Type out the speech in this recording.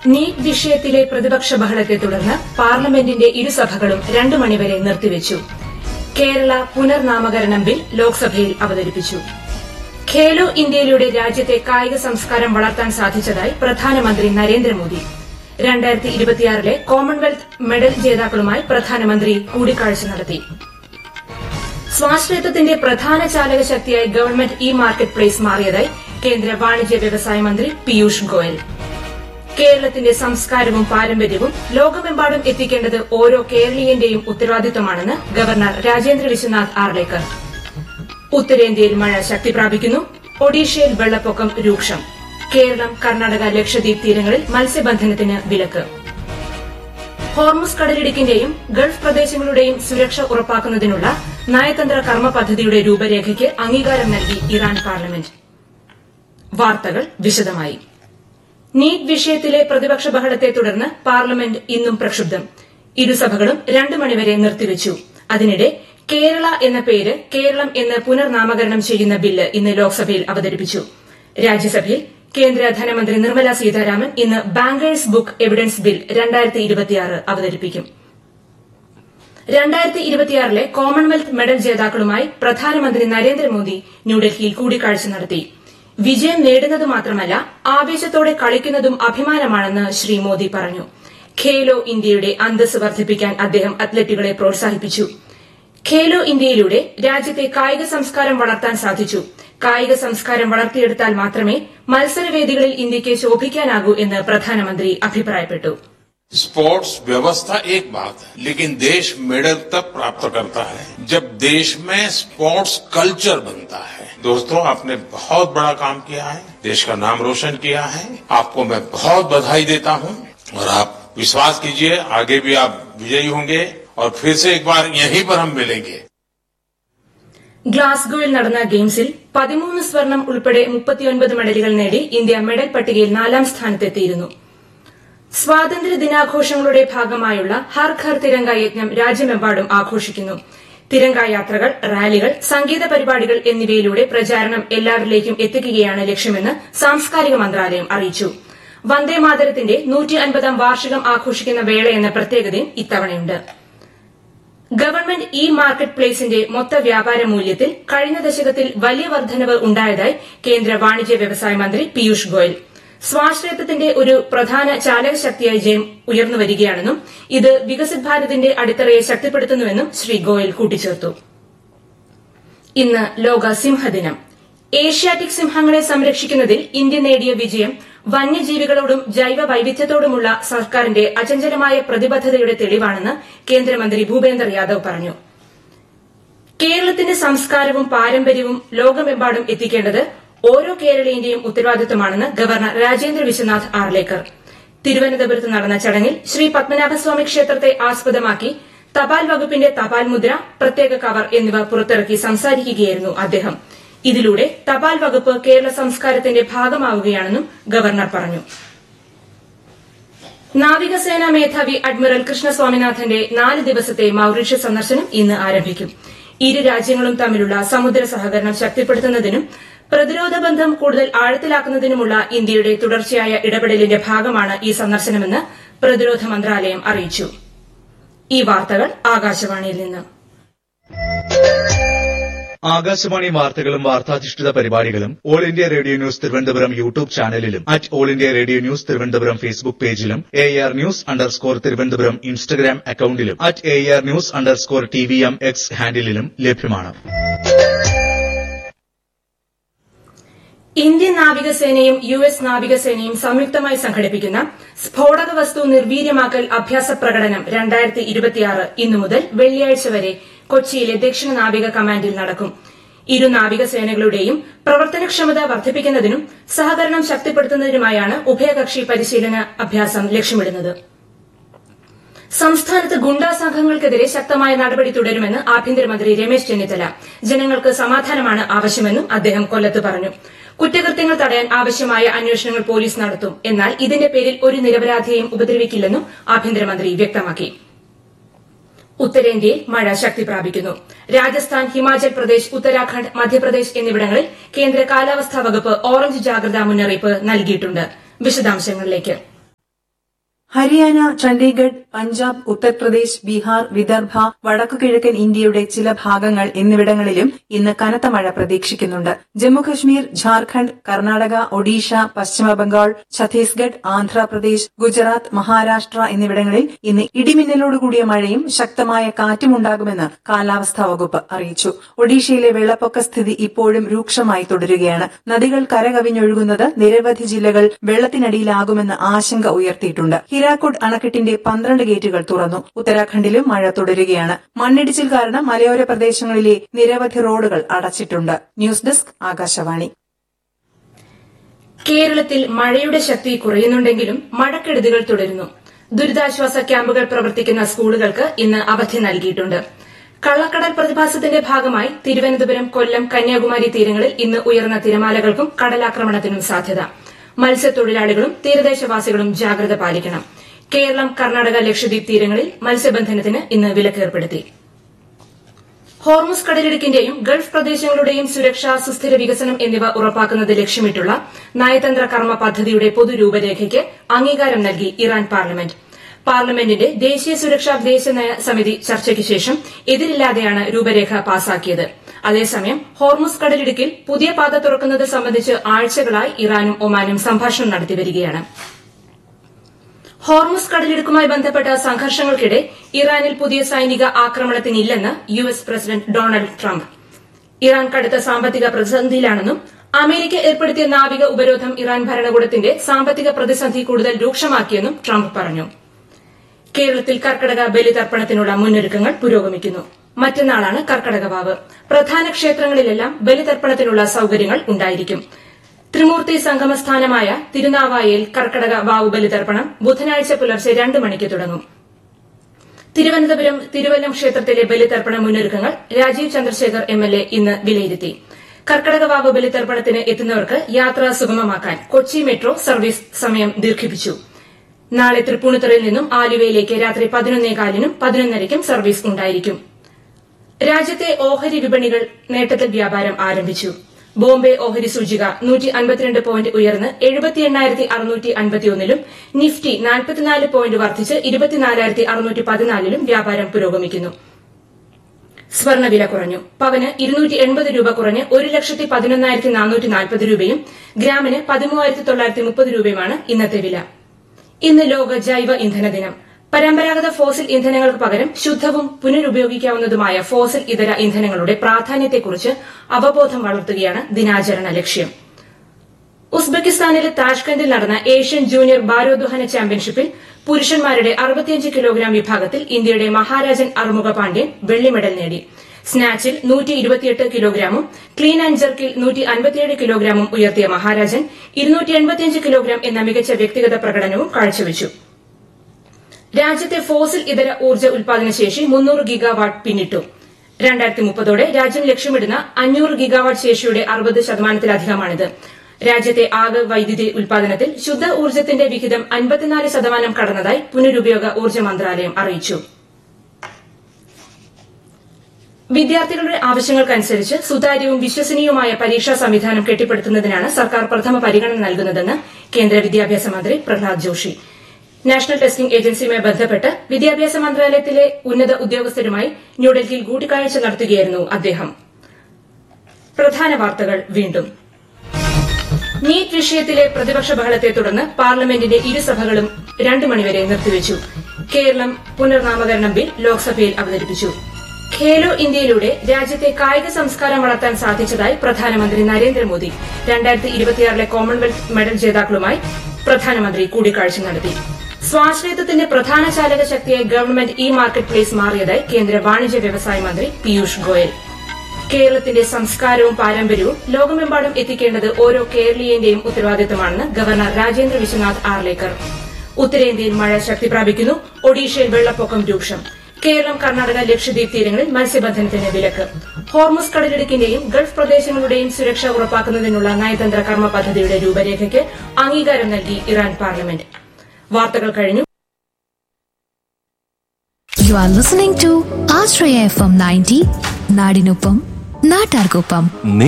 NEET വിഷയത്തിലെ പ്രതിപക്ഷ ബഹളത്തെ തുടർന്ന് പാർലമെന്റിന്റെ ഇരുസഭകളും രണ്ടു മണിവരെ നിർത്തിവച്ചു കേരള പുനർനാമകരണം ബിൽ ലോക്സഭയിൽ അവതരിപ്പിച്ചു ഖേലോ ഇന്ത്യയിലൂടെ രാജ്യത്തെ കായിക സംസ്കാരം വളർത്താൻ സാധിച്ചതായി പ്രധാനമന്ത്രി നരേന്ദ്രമോദി രണ്ടായിരത്തി ഇരുപത്തിയാറിലെ കോമൺവെൽത്ത് മെഡൽ ജേതാക്കളുമായി പ്രധാനമന്ത്രി കൂടിക്കാഴ്ച നടത്തി സ്വാശ്രയത്വത്തിന്റെ പ്രധാന ചാലക ശക്തിയായി ഗവൺമെന്റ് ഇ മാർക്കറ്റ് പ്ലേസ് മാറിയതായി കേന്ദ്ര വാണിജ്യ വ്യവസായ മന്ത്രി പീയൂഷ് ഗോയൽ കേരളത്തിന്റെ സംസ്കാരവും പാരമ്പര്യവും ലോകമെമ്പാടും എത്തിക്കേണ്ടത് ഓരോ കേരളീയന്റെയും ഉത്തരവാദിത്തമാണെന്ന് ഗവർണർ രാജേന്ദ്ര വിശ്വനാഥ് ആർലേക്കർ ഉത്തരേന്ത്യയിൽ മഴ ശക്തി പ്രാപിക്കുന്നു ഒഡീഷയിൽ വെള്ളപ്പൊക്കം രൂക്ഷം കേരളം കർണാടക ലക്ഷദ്വീപ് തീരങ്ങളിൽ മത്സ്യബന്ധനത്തിന് വിലക്ക് ഹോർമുസ് കടലിടുക്കിന്റെയും ഗൾഫ് പ്രദേശങ്ങളുടെയും സുരക്ഷ ഉറപ്പാക്കുന്നതിനുള്ള നയതന്ത്ര കർമ്മ പദ്ധതിയുടെ രൂപരേഖയ്ക്ക് അംഗീകാരം നൽകി ഇറാൻ പാർലമെന്റ് വാർത്തകൾ വിശദമായി നീറ്റ് വിഷയത്തിലെ പ്രതിപക്ഷ ബഹളത്തെ തുടർന്ന് പാർലമെന്റ് ഇന്നും പ്രക്ഷുബ്ധം ഇരുസഭകളും രണ്ടു മണിവരെ നിർത്തിവച്ചു അതിനിടെ കേരള എന്ന പേര് കേരളം എന്ന് പുനർനാമകരണം ചെയ്യുന്ന ബില്ല് ഇന്ന് ലോക്സഭയിൽ അവതരിപ്പിച്ചു രാജ്യസഭയിൽ കേന്ദ്ര ധനമന്ത്രി നിർമ്മല സീതാരാമൻ ഇന്ന് ബാങ്കേഴ്സ് ബുക്ക് എവിഡൻസ് ബിൽ രണ്ടായിരത്തി ഇരുപത്തിയാറ് അവതരിപ്പിക്കും രണ്ടായിരത്തി ഇരുപത്തിയാറിലെ കോമൺവെൽത്ത് മെഡൽ ജേതാക്കളുമായി പ്രധാനമന്ത്രി നരേന്ദ്രമോദി ന്യൂഡൽഹിയിൽ കൂടിക്കാഴ്ച നടത്തി വിജയം നേടുന്നത് മാത്രമല്ല ആവേശത്തോടെ കളിക്കുന്നതും അഭിമാനമാണെന്ന് ശ്രീ മോദി പറഞ്ഞു ഖേലോ ഇന്ത്യയുടെ അന്തസ് വർദ്ധിപ്പിക്കാൻ അദ്ദേഹം അത്ലറ്റുകളെ പ്രോത്സാഹിപ്പിച്ചു ഖേലോ ഇന്ത്യയിലൂടെ രാജ്യത്തെ കായിക സംസ്കാരം വളർത്താൻ സാധിച്ചു കായിക സംസ്കാരം വളർത്തിയെടുത്താൽ മാത്രമേ മത്സരവേദികളിൽ ഇന്ത്യയ്ക്ക് ശോഭിക്കാനാകൂ എന്ന് പ്രധാനമന്ത്രി അഭിപ്രായപ്പെട്ടു स्पोर्ट्स व्यवस्था एक बात है लेकिन देश मेडल तब प्राप्त करता है जब देश में स्पोर्ट्स कल्चर बनता है दोस्तों आपने बहुत बड़ा काम किया है देश का नाम रोशन किया है आपको मैं बहुत बधाई देता हूं और आप विश्वास कीजिए आगे भी आप विजयी होंगे और फिर से एक बार यहीं पर हम मिलेंगे ഗ്ലാസ്ഗോയിൽ നടന്ന ഗെയിംസിൽ പതിമൂന്ന് സ്വർണം ഉൾപ്പെടെ മുപ്പത്തിയൊൻപത് മെഡലുകൾ നേടി ഇന്ത്യ മെഡൽ പട്ടികയിൽ നാലാം സ്ഥാനത്തെത്തിയിരുന്നു സ്വാതന്ത്ര്യ ദിനാഘോഷങ്ങളുടെ ഭാഗമായുള്ള ഹർ ഘർ തിരങ്ക യജ്ഞം രാജ്യമെമ്പാടും ആഘോഷിക്കുന്നു തിരങ്ക യാത്രകൾ റാലികൾ സംഗീത പരിപാടികൾ എന്നിവയിലൂടെ പ്രചാരണം എല്ലാവരിലേക്കും എത്തിക്കുകയാണ് ലക്ഷ്യമെന്ന് സാംസ്കാരിക മന്ത്രാലയം അറിയിച്ചു വന്ദേമാതരത്തിന്റെ നൂറ്റി അൻപതാം വാർഷികം ആഘോഷിക്കുന്ന വേളയെന്ന പ്രത്യേകതയും ഇത്തവണയുണ്ട് ഗവൺമെന്റ് ഇ മാർക്കറ്റ് പ്ലേസിന്റെ മൊത്ത വ്യാപാര മൂല്യത്തിൽ കഴിഞ്ഞ ദശകത്തിൽ വലിയ വർധനവ് ഉണ്ടായതായി കേന്ദ്ര വാണിജ്യ വ്യവസായ മന്ത്രി പീയൂഷ് ഗോയൽ സ്വാശ്രയത്വത്തിന്റെ ഒരു പ്രധാന ചാലക ശക്തിയായി ജയം ഉയർന്നുവരികയാണെന്നും ഇത് വികസിത് ഭാരതിന്റെ അടിത്തറയെ ശക്തിപ്പെടുത്തുന്നുവെന്നും ശ്രീ ഗോയൽ കൂട്ടിച്ചേർത്തു ഇന്ന് ലോക സിംഹദിനം ഏഷ്യാറ്റിക് സിംഹങ്ങളെ സംരക്ഷിക്കുന്നതിൽ ഇന്ത്യ നേടിയ വിജയം വന്യജീവികളോടും ജൈവ വൈവിധ്യത്തോടുമുള്ള സർക്കാരിന്റെ അചഞ്ചലമായ പ്രതിബദ്ധതയുടെ തെളിവാണെന്ന് കേന്ദ്രമന്ത്രി ഭൂപേന്ദർ യാദവ് പറഞ്ഞു കേരളത്തിന്റെ സംസ്കാരവും പാരമ്പര്യവും ലോകമെമ്പാടും എത്തിക്കേണ്ടത് ഓരോ കേരളീയന്റെയും ഉത്തരവാദിത്തമാണെന്ന് ഗവർണർ രാജേന്ദ്ര വിശ്വനാഥ് ആർലേക്കർ തിരുവനന്തപുരത്ത് നടന്ന ചടങ്ങിൽ ശ്രീ പത്മനാഭസ്വാമി ക്ഷേത്രത്തെ ആസ്പദമാക്കി തപാൽ വകുപ്പിന്റെ തപാൽ മുദ്ര പ്രത്യേക കവർ എന്നിവ പുറത്തിറക്കി സംസാരിക്കുകയായിരുന്നു അദ്ദേഹം ഇതിലൂടെ തപാൽ വകുപ്പ് കേരള സംസ്കാരത്തിന്റെ ഭാഗമാവുകയാണെന്നും ഗവർണർ പറഞ്ഞു നാവികസേനാ മേധാവി അഡ്മിറൽ കൃഷ്ണ സ്വാമിനാഥന്റെ നാല് ദിവസത്തെ മൌറീഷ്യസ് സന്ദർശനം ഇന്ന് ആരംഭിക്കും ഇരു രാജ്യങ്ങളും തമ്മിലുള്ള സമുദ്ര സഹകരണം ശക്തിപ്പെടുത്തുന്നതിനും പ്രതിരോധ ബന്ധം കൂടുതൽ ആഴത്തിലാക്കുന്നതിനുമുള്ള ഇന്ത്യയുടെ തുടർച്ചയായ ഇടപെടലിന്റെ ഭാഗമാണ് ഈ സന്ദർശനമെന്ന് പ്രതിരോധ മന്ത്രാലയം അറിയിച്ചു ഈ വാർത്തകൾ ആകാശവാണിയിൽ നിന്ന് ആകാശവാണി വാർത്തകളും വാർത്താധിഷ്ഠിത പരിപാടികളും all India radio news Thiruvananthapuram YouTube ചാനലിലും at all India radio news Thiruvananthapuram Facebook പേജിലും A R news underscore Thiruvananthapuram Instagram അക്കൌണ്ടിലും at A R news underscore T V M X ഹാൻഡിലും ലഭ്യമാണ് ഇന്ത്യൻ നാവികസേനയും യു എസ് നാവികസേനയും സംയുക്തമായി സംഘടിപ്പിക്കുന്ന സ്ഫോടക വസ്തു നിർവീര്യമാക്കൽ അഭ്യാസ പ്രകടനം രണ്ടായിരത്തി ഇരുപത്തിയാറ് ഇന്നു മുതൽ വെള്ളിയാഴ്ച വരെ കൊച്ചിയിലെ ദക്ഷിണ നാവിക കമാൻഡിൽ നടക്കും ഇരു നാവികസേനകളുടെയും പ്രവർത്തനക്ഷമത വർദ്ധിപ്പിക്കുന്നതിനും സഹകരണം ശക്തിപ്പെടുത്തുന്നതിനുമായാണ് ഉഭയകക്ഷി പരിശീലന അഭ്യാസം ലക്ഷ്യമിടുന്നത് സംസ്ഥാനത്ത് ഗുണ്ടാ സംഘങ്ങൾക്കെതിരെ ശക്തമായ നടപടി തുടരുമെന്ന് ആഭ്യന്തരമന്ത്രി രമേശ് ചെന്നിത്തല ജനങ്ങൾക്ക് സമാധാനമാണ് ആവശ്യമെന്നും അദ്ദേഹം കൊല്ലത്ത് പറഞ്ഞു കുറ്റകൃത്യങ്ങൾ തടയാൻ ആവശ്യമായ അന്വേഷണങ്ങൾ പോലീസ് നടത്തും എന്നാൽ ഇതിന്റെ പേരിൽ ഒരു നിരപരാധിയെയും ഉപദ്രവിക്കില്ലെന്നും ആഭ്യന്തരമന്ത്രി വ്യക്തമാക്കി ഉത്തരേന്ത്യയിൽ മഴ ശക്തി പ്രാപിക്കുന്നു രാജസ്ഥാൻ ഹിമാചൽ പ്രദേശ് ഉത്തരാഖണ്ഡ് മധ്യപ്രദേശ് എന്നിവിടങ്ങളിൽ കേന്ദ്ര കാലാവസ്ഥാ വകുപ്പ് ഓറഞ്ച് ജാഗ്രതാ മുന്നറിയിപ്പ് നൽകിയിട്ടുണ്ട് വിശദാംശങ്ങളിലേക്ക് ഹരിയാന ചണ്ഡീഗഡ് പഞ്ചാബ് ഉത്തർപ്രദേശ് ബീഹാർ വിദർഭ വടക്കുകിഴക്കൻ ഇന്ത്യയുടെ ചില ഭാഗങ്ങൾ എന്നിവിടങ്ങളിലും ഇന്ന് കനത്ത മഴ പ്രതീക്ഷിക്കുന്നുണ്ട് ജമ്മുകശ്മീർ ഝാർഖണ്ഡ് കർണാടക ഒഡീഷ പശ്ചിമബംഗാൾ ഛത്തീസ്ഗഡ് ആന്ധ്രാപ്രദേശ് ഗുജറാത്ത് മഹാരാഷ്ട്ര എന്നിവിടങ്ങളിൽ ഇന്ന് ഇടിമിന്നലോടുകൂടിയ മഴയും ശക്തമായ കാറ്റുമുണ്ടാകുമെന്ന് കാലാവസ്ഥാ വകുപ്പ് അറിയിച്ചു ഒഡീഷയിലെ വെള്ളപ്പൊക്ക സ്ഥിതി ഇപ്പോഴും രൂക്ഷമായി തുടരുകയാണ് നദികൾ കരകവിഞ്ഞൊഴുകുന്നത് നിരവധി ജില്ലകൾ വെള്ളത്തിനടിയിലാകുമെന്ന് ആശങ്ക ഉയർത്തിയിട്ടുണ്ട് ഹിരാക്കുഡ് അണക്കെട്ടിന്റെ പന്ത്രണ്ട് ഗേറ്റുകൾ തുറന്നു ഉത്തരാഖണ്ഡിലും മഴ തുടരുകയാണ് മണ്ണിടിച്ചിൽ കാരണം മലയോര പ്രദേശങ്ങളിലെ നിരവധി റോഡുകൾ അടച്ചിട്ടുണ്ട് ന്യൂസ് ഡെസ്ക് ആകാശവാണി കേരളത്തിൽ മഴയുടെ ശക്തി കുറയുന്നുണ്ടെങ്കിലും മഴക്കെടുതികൾ തുടരുന്നു ദുരിതാശ്വാസ ക്യാമ്പുകൾ പ്രവർത്തിക്കുന്ന സ്കൂളുകൾക്ക് ഇന്ന് അവധി നൽകിയിട്ടുണ്ട് കള്ളക്കടൽ പ്രതിഭാസത്തിന്റെ ഭാഗമായി തിരുവനന്തപുരം കൊല്ലം കന്യാകുമാരി തീരങ്ങളിൽ ഇന്ന് ഉയർന്ന തിരമാലകൾക്കും കടലാക്രമണത്തിനും സാധ്യത മത്സ്യത്തൊഴിലാളികളും തീരദേശവാസികളും ജാഗ്രത പാലിക്കണം കേരളം കർണാടക ലക്ഷദ്വീപ് തീരങ്ങളിൽ മത്സ്യബന്ധനത്തിന് ഇന്ന് വിലക്കേർപ്പെടുത്തി ഹോർമുസ് കടലിടുക്കിന്റെയും ഗൾഫ് പ്രദേശങ്ങളുടെയും സുരക്ഷ സുസ്ഥിര വികസനം എന്നിവ ഉറപ്പാക്കുന്നത് ലക്ഷ്യമിട്ടുള്ള നയതന്ത്ര കർമ്മ പദ്ധതിയുടെ പൊതുരൂപരേഖയ്ക്ക് അംഗീകാരം നൽകി ഇറാൻ പാർലമെന്റ് പാർലമെന്റിന്റെ ദേശീയ സുരക്ഷാ ദേശനയ സമിതി ചർച്ചയ്ക്ക് ശേഷം എതിരില്ലാതെയാണ് രൂപരേഖ പാസാക്കിയത് അതേസമയം ഹോർമുസ് കടലിടുക്കിൽ പുതിയ പാത തുറക്കുന്നത് സംബന്ധിച്ച് ആഴ്ചകളായി ഇറാനും ഒമാനും സംഭാഷണം നടത്തിവരികയാണ് ഹോർമുസ് കടലിടുക്കുമായി ബന്ധപ്പെട്ട സംഘർഷങ്ങൾക്കിടെ ഇറാനിൽ പുതിയ സൈനിക ആക്രമണത്തിനില്ലെന്ന് U S president Donald Trump Iran കടുത്ത സാമ്പത്തിക പ്രതിസന്ധിയിലാണെന്നും അമേരിക്ക ഏർപ്പെടുത്തിയ നാവിക ഉപരോധം ഇറാൻ ഭരണകൂടത്തിന്റെ സാമ്പത്തിക പ്രതിസന്ധി കൂടുതൽ രൂക്ഷമാക്കിയെന്നും ട്രംപ് പറഞ്ഞു കേരളത്തിൽ കർക്കടക ബലിതർപ്പണത്തിനുള്ള മുന്നൊരുക്കങ്ങൾ പുരോഗമിക്കുന്നു മറ്റന്നാളാണ് കർക്കടക വാവ് പ്രധാന ക്ഷേത്രങ്ങളിലെല്ലാം ബലിതർപ്പണത്തിനുള്ള സൌകര്യങ്ങൾ ഉണ്ടായിരിക്കും ത്രിമൂർത്തി സംഗമസ്ഥാനമായ തിരുനാവായയിൽ കർക്കടക വാവ് ബലിതർപ്പണം ബുധനാഴ്ച പുലർച്ചെ രണ്ട് മണിക്ക് തുടങ്ങും തിരുവനന്തപുരം തിരുവല്ലം ക്ഷേത്രത്തിലെ ബലിതർപ്പണ മുന്നൊരുക്കങ്ങൾ Rajeev Chandrasekhar M L A ഇന്ന് വിലയിരുത്തി കർക്കടകവാവ് ബലിതർപ്പണത്തിന് എത്തുന്നവർക്ക് യാത്ര സുഗമമാക്കാൻ കൊച്ചി മെട്രോ സർവീസ് സമയം ദീർഘിപ്പിച്ചു നാളെ തൃപ്പൂണിത്തുറയിൽ നിന്നും ആലുവയിലേക്ക് രാത്രി പതിനൊന്നേകാലിനും പതിനൊന്നരയ്ക്കും സർവീസ് ഉണ്ടായിരിക്കും രാജ്യത്തെ ഓഹരി വിപണികൾ നേട്ടത്തിൽ വ്യാപാരം ആരംഭിച്ചു ബോംബെ ഓഹരി സൂചിക നൂറ്റി അൻപത്തിരണ്ട് പോയിന്റ് ഉയർന്ന് എഴുപത്തി എണ്ണായിരത്തി അറുന്നൂറ്റി അൻപത്തിയൊന്നിലും നിഫ്റ്റി നാൽപ്പത്തിനാല് പോയിന്റ് വർദ്ധിച്ച് ഇരുപത്തിനാലായിരത്തി അറുന്നൂറ്റി പതിനാലിലും വ്യാപാരം പുരോഗമിക്കുന്നു സ്വർണ്ണവില കുറഞ്ഞു പവന് ഇരുന്നൂറ്റി എൺപത് രൂപ കുറഞ്ഞ് ഒരു ലക്ഷത്തി പതിനൊന്നായിരത്തി നാനൂറ്റി നാൽപ്പത് രൂപയും ഗ്രാമിന് പതിമൂവായിരത്തി തൊള്ളായിരത്തി മുപ്പത് രൂപയുമാണ് ഇന്നത്തെ വില ഇന്ന് ലോക ജൈവ ഇന്ധന ദിനം പരമ്പരാഗത ഫോസിൽ ഇന്ധനങ്ങൾക്ക് പകരം ശുദ്ധവും പുനരുപയോഗിക്കാവുന്നതുമായ ഫോസിൽ ഇതര ഇന്ധനങ്ങളുടെ പ്രാധാന്യത്തെക്കുറിച്ച് അവബോധം വളർത്തുകയാണ് ദിനാചരണ ലക്ഷ്യം ഉസ്ബെക്കിസ്ഥാനിലെ താഷ്കന്തിൽ നടന്ന ഏഷ്യൻ ജൂനിയർ ഭാരോദ്വഹന ചാമ്പ്യൻഷിപ്പിൽ പുരുഷന്മാരുടെ അറുപത്തിയഞ്ച് കിലോഗ്രാം വിഭാഗത്തിൽ ഇന്ത്യയുടെ മഹാരാജൻ അറുമുഖ പാണ്ഡ്യൻ വെള്ളി മെഡൽ നേടി സ്നാച്ചിൽ നൂറ്റി ഇരുപത്തിയെട്ട് കിലോഗ്രാമും ക്ലീൻ ആൻഡ് ജർക്കിൽ നൂറ്റി അൻപത്തിയേഴ് കിലോഗ്രാമും ഉയർത്തിയ മഹാരാജൻ ഇരുന്നൂറ്റി എൺപത്തിയഞ്ച് കിലോഗ്രാം എന്ന മികച്ച വ്യക്തിഗത പ്രകടനവും കാഴ്ചവെച്ചു രാജ്യത്തെ ഫോസിൽ ഇതര ഊർജ്ജ ഉൽപാദന ശേഷി മുന്നൂറ് ഗിഗാവാട്ട് പിന്നിട്ടു രണ്ടായിരത്തി മുപ്പതോടെ രാജ്യം ലക്ഷ്യമിടുന്ന അഞ്ഞൂറ് ഗിഗാവാട്ട് ശേഷിയുടെ അറുപത് ശതമാനത്തിലധികമാണിത് രാജ്യത്തെ ആകെ വൈദ്യുതി ഉൽപാദനത്തിൽ ശുദ്ധ ഊർജ്ജത്തിന്റെ വിഹിതം അൻപത്തിനാല് ശതമാനം കടന്നതായി പുനരുപയോഗ ഊർജ്ജ മന്ത്രാലയം അറിയിച്ചു വിദ്യാർത്ഥികളുടെ ആവശ്യങ്ങൾക്കനുസരിച്ച് സുതാര്യവും വിശ്വസനീയവുമായ പരീക്ഷാ സംവിധാനം കെട്ടിപ്പടുക്കുന്നതിനാണ് സർക്കാർ പ്രഥമ പരിഗണന നൽകുന്നതെന്ന് കേന്ദ്ര വിദ്യാഭ്യാസ മന്ത്രി പ്രഹ്ലാദ് ജോഷി നാഷണൽ ടെസ്റ്റിംഗ് ഏജൻസിയുമായി ബന്ധപ്പെട്ട് വിദ്യാഭ്യാസ മന്ത്രാലയത്തിലെ ഉന്നത ഉദ്യോഗസ്ഥരുമായി ന്യൂഡൽഹിയിൽ കൂടിക്കാഴ്ച നടത്തുകയായിരുന്നു അദ്ദേഹം പ്രധാന വാർത്തകൾ വീണ്ടും നീറ്റ് വിഷയത്തിലെ പ്രതിപക്ഷ ബഹളത്തെ തുടർന്ന് പാർലമെന്റിന്റെ ഇരുസഭകളും രണ്ടു മണിവരെ നിർത്തിവച്ചു കേരളം പുനർനാമകരണം ബിൽ ലോക്സഭയിൽ അവതരിപ്പിച്ചു ഖേലോ ഇന്ത്യയിലൂടെ രാജ്യത്തെ കായിക സംസ്കാരം വളർത്താൻ സാധിച്ചതായി പ്രധാനമന്ത്രി നരേന്ദ്രമോദി രണ്ടായിരത്തി ഇരുപത്തിയാറിലെ കോമൺവെൽത്ത് മെഡൽ ജേതാക്കളുമായി പ്രധാനമന്ത്രി കൂടിക്കാഴ്ച നടത്തി സ്വാശ്രയത്വത്തിന്റെ പ്രധാന ചാലക ശക്തിയായി ഗവൺമെന്റ് ഇ മാർക്കറ്റ് പ്ലേസ് മാറിയതായി കേന്ദ്ര വാണിജ്യ വ്യവസായ മന്ത്രി പീയൂഷ് ഗോയൽ കേരളത്തിന്റെ സംസ്കാരവും പാരമ്പര്യവും ലോകമെമ്പാടും എത്തിക്കേണ്ടത് ഓരോ കേരളീയന്റെയും ഉത്തരവാദിത്തമാണെന്ന് ഗവർണർ രാജേന്ദ്ര വിശ്വനാഥ് ആർലേക്കർ ഉത്തരേന്ത്യയിൽ മഴ ശക്തി പ്രാപിക്കുന്നു ഒഡീഷയിൽ വെള്ളപ്പൊക്കം രൂക്ഷം കേരളം കർണാടക ലക്ഷദ്വീപ് തീരങ്ങളിൽ മത്സ്യബന്ധനത്തിന് വിലക്ക് ഹോർമുസ് കടലിടുക്കിന്റെയും ഗൾഫ് പ്രദേശങ്ങളുടെയും സുരക്ഷ ഉറപ്പാക്കുന്നതിനുള്ള നയതന്ത്ര കർമ്മ പദ്ധതിയുടെ രൂപരേഖയ്ക്ക് അംഗീകാരം നൽകി ഇറാൻ പാർലമെന്റ് വാർത്തകൾ കഴിഞ്ഞു You are listening to Ashraya FM 90, Nadinupam, Natargopam.